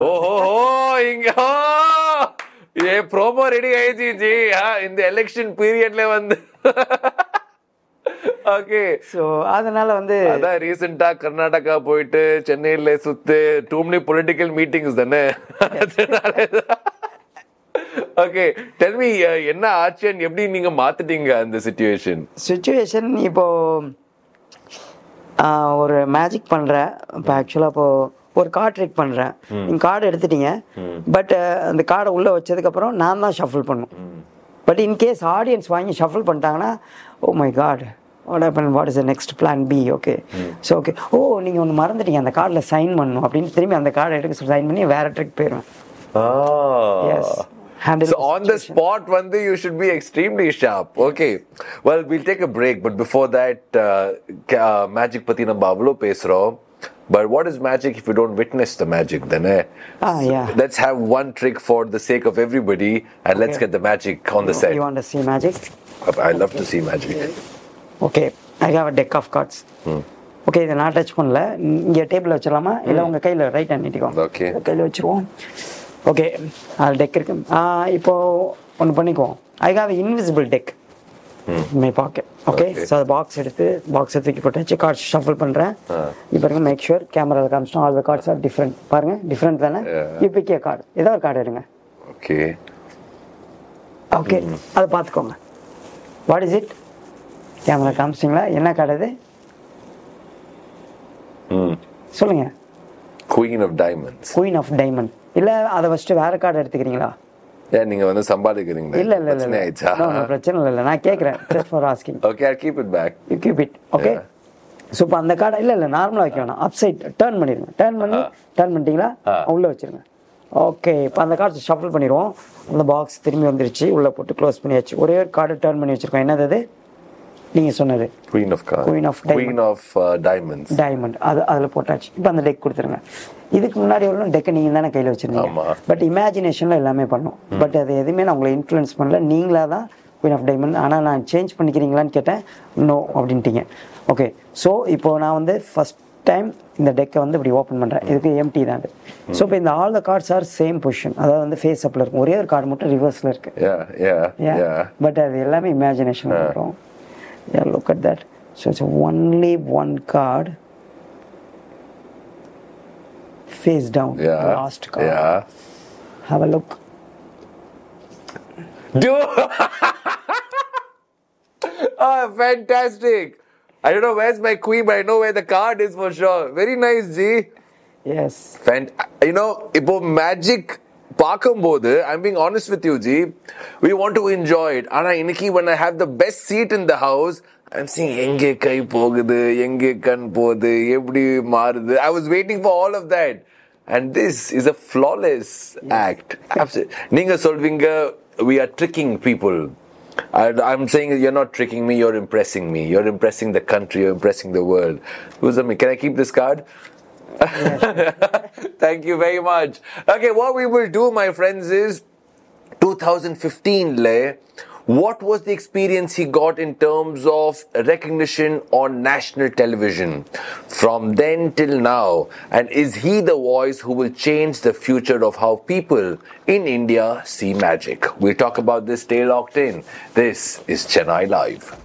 ఓహో ఇంకా ఏ ప్రోమో రెడీ అయ్యి జీ இந்த எலெக்ஷன் பீரியட்ல வந்து ஓகே ஸோ அதனால வந்து அதான் ரீசெண்டா கர்நாடகா போயிட்டு சென்னையில சுத்து டூ மெனி பொலிட்டிக்கல் மீட்டிங்ஸ் தானே ஓகே டெல் மீ என்ன ஆச்சுன்னு எப்படி நீங்க மாத்திட்டீங்க அந்த சிச்சுவேஷன் சுச்சுவேஷன் இப்போ ஆஹ், ஒரு மேஜிக் பண்றேன் இப்போ ஆக்சுவலாக இப்போ ஒரு கார்டு ட்ரிக் பண்றேன் நீங்க கார்டு எடுத்துட்டீங்க பட் அந்த கார்டை உள்ள வச்சதுக்கப்புறம் நான் தான் ஷஃபிள் பண்ணும் பட் இன்கேஸ் ஆடியன்ஸ் வாங்கி ஷஃபிள் பண்ணிட்டாங்கன்னா oh my god what happen what is next plan B okay so okay oh நீங்கள் ஒன்று மறந்துட்டீங்க அந்த கார்டில் சைன் பண்ணணும் அப்படின்னு திரும்பி அந்த கார்டை எடுக்க சைன் பண்ணி வேற ட்ரிக் போயிடுவேன் yes So on the spot, Vande, you should be extremely sharp. Okay. Well, we'll take a break, but before that, uh, ca- uh, magic patina bablo pesro. But what is magic if you don't witness the magic? Then, eh? Ah, yeah. Let's have one trick for the sake of everybody, and let's Okay. get the magic on the set. You want see magic I love to see magic. Okay I have a deck of cards okay இதை நான் touch பண்ணல இங்கே டேபிளில் வச்சிடலாமா இல்லை உங்கள் கையில் right hand நீட்டிக்கோங்க Okay. கையில் வச்சிருவோம் ஓகே அது டெக் இருக்கு ஆ, இப்போ ஒன்று பண்ணிக்குவோம் I have invisible deck my pocket okay Okay. So அது பாக்ஸ் எடுத்து பாக்ஸ் தூக்கி போட்டாச்சு கார்ட்ஸ் ஷஃபிள் பண்ணுறேன் இப்போ இருங்க மேக் ஷூர் கேமராவில் காமிச்சிட்டோம் all the cards are different பாருங்க டிஃப்ரெண்ட் தானே Yeah. இப்போ கே கார்டு ஏதோ ஒரு கார்டு எடுங்க Okay. ஓகே அதை பார்த்துக்கோங்க வாட் இஸ் இட் கேமரா காமிச்சிங்களா என்ன கார்டு அது Hmm. சொல்லுங்க Queen of Diamonds. Queen of diamond இல்ல அதை ஃபர்ஸ்ட் வேற கார்டு எடுத்துக்கிறீங்களா Yeah, நீங்க வந்து சம்பாதிக்கிறீங்க இல்ல இல்ல இல்ல பிரச்சனை இல்ல ஆயிடுச்சா No, no, பிரச்சனை இல்ல இல்ல நான் கேக்குறேன் just for asking okay I keep it back you keep it okay Yeah. So இப்போ அந்த கார்டை இல்ல இல்ல நார்மலா வைக்க வேணாம் அப் சைட் டர்ன் பண்ணிருங்க டர்ன் பண்ணி டர்ன் பண்ணிட்டீங்களா ஆ. உள்ள வச்சிருங்க ஓகே இப்போ அந்த கார்டு ஷஃபிள் பண்ணிடுவோம் அந்த பாக்ஸ் திரும்பி வந்துருச்சு உள்ள போட்டு க்ளோஸ் பண்ணியாச்சு ஒரே ஒரு கார்டு டர்ன் பண்ணி வச்சிருக்கோம் என்னது அது நீங்க சொன்னது Queen of Cards. Queen of Diamond. Queen of uh, Diamonds. Diamond அது அதில் போட்டாச்சு இப்போ அந்த டெக் கொடுத்துருங்க இதுக்கு முன்னாடி எவ்வளோ டெக்கை நீங்கள் தானே கையில் வச்சிருந்தீங்க ஆமா. பட் இமேஜினேஷனில் எல்லாமே பண்ணோம் பட் அது எதுவுமே நான் உங்களை இன்ஃப்ளூயன்ஸ் பண்ணல நீங்களா தான் குயின் ஆஃப் டைமண்ட் ஆனால் நான் சேஞ்ச் பண்ணிக்கிறீங்களான்னு கேட்டேன் நோ அப்படின்ட்டீங்க ஓகே ஸோ இப்போ நான் வந்து ஃபர்ஸ்ட் டைம் இந்த டெக்கை வந்து இப்படி ஓப்பன் பண்ணுறேன் இதுக்கு எம்டி தான் அது ஸோ இப்போ இந்த all the cards are same position அதாவது வந்து ஃபேஸ் அப்பில் இருக்கும் ஒரே ஒரு கார்டு மட்டும் ரிவர்ஸில் இருக்கு Yeah, yeah, yeah. பட் அது எல்லாமே இமேஜினேஷன் வரும் yeah look at that so it's only one card face down Yeah. last card Yeah. have a look Dude! oh, fantastic. I don't know where's my queen, but I know where the card is for sure. Very nice, G. yes Fant- you know, இப்போ magic பார்க்கும்போது I'm being honest with you ji we want to enjoy it ஆனா இன்னைக்கு when I have the best seat in the house I'm seeing எங்கே கை போகுது எங்கே கண் போகுது எப்படி மாறுது I was waiting for all of that and this is a flawless act Absolutely. நீங்க சொல்வீங்க we are tricking people I, I'm saying you're not tricking me, you're impressing me. You're impressing the country, you're impressing the world. Usami, can I keep this card? Thank you very much. Okay, what we will do, my friends, is 2015 le what was the experience he got in terms of recognition on national television from then till now and is he the voice who will change the future of how people in india see magic we'll talk about this stay locked in this is chennai live